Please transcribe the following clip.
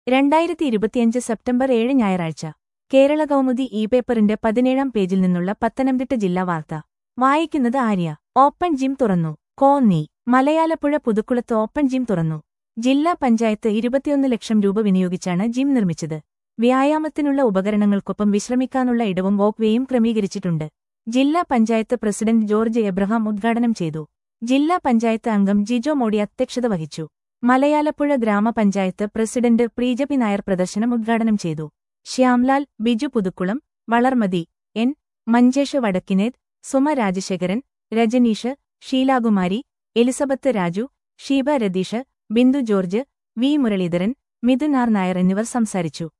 രണ്ടായിരത്തി ഇരുപത്തിയഞ്ച് സെപ്റ്റംബർ ഏഴ് ഞായറാഴ്ച കേരള കൗമുദി ഇ പേപ്പറിന്റെ പതിനേഴാം പേജിൽ നിന്നുള്ള പത്തനംതിട്ട ജില്ലാ വാർത്ത വായിക്കുന്നത് ആര്യ ഓപ്പൺ ജിം തുറന്നു കോന്നി മലയാലപ്പുഴ പുതുക്കുളത്ത് ഓപ്പൺ ജിം തുറന്നു ജില്ലാ പഞ്ചായത്ത് ഇരുപത്തിയൊന്ന് ലക്ഷം രൂപ വിനിയോഗിച്ചാണ് ജിം നിർമ്മിച്ചത് വ്യായാമത്തിനുള്ള ഉപകരണങ്ങൾക്കൊപ്പം വിശ്രമിക്കാനുള്ള ഇടവും വോക്ക്വേയും ക്രമീകരിച്ചിട്ടുണ്ട് ജില്ലാ പഞ്ചായത്ത് പ്രസിഡന്റ് ജോർജ് എബ്രഹാം ഉദ്ഘാടനം ചെയ്തു ജില്ലാ പഞ്ചായത്ത് അംഗം ജിജോ മോഡി അധ്യക്ഷത വഹിച്ചു മലയാലപ്പുഴ ഗ്രാമപഞ്ചായത്ത് പ്രസിഡന്റ് പ്രീജപി നായർ പ്രദർശനം ഉദ്ഘാടനം ചെയ്തു Shyamlal Biju Puthukkulam Valarmathi N Manjesh Vadakkinethu Suma Rajasekharan Rajaneesh Sheelakumari Elizabeth Raju Sheeba Ratheesh Bindu George V Muraleedharan Mithun R Nair എന്നിവർ സംസാരിച്ചു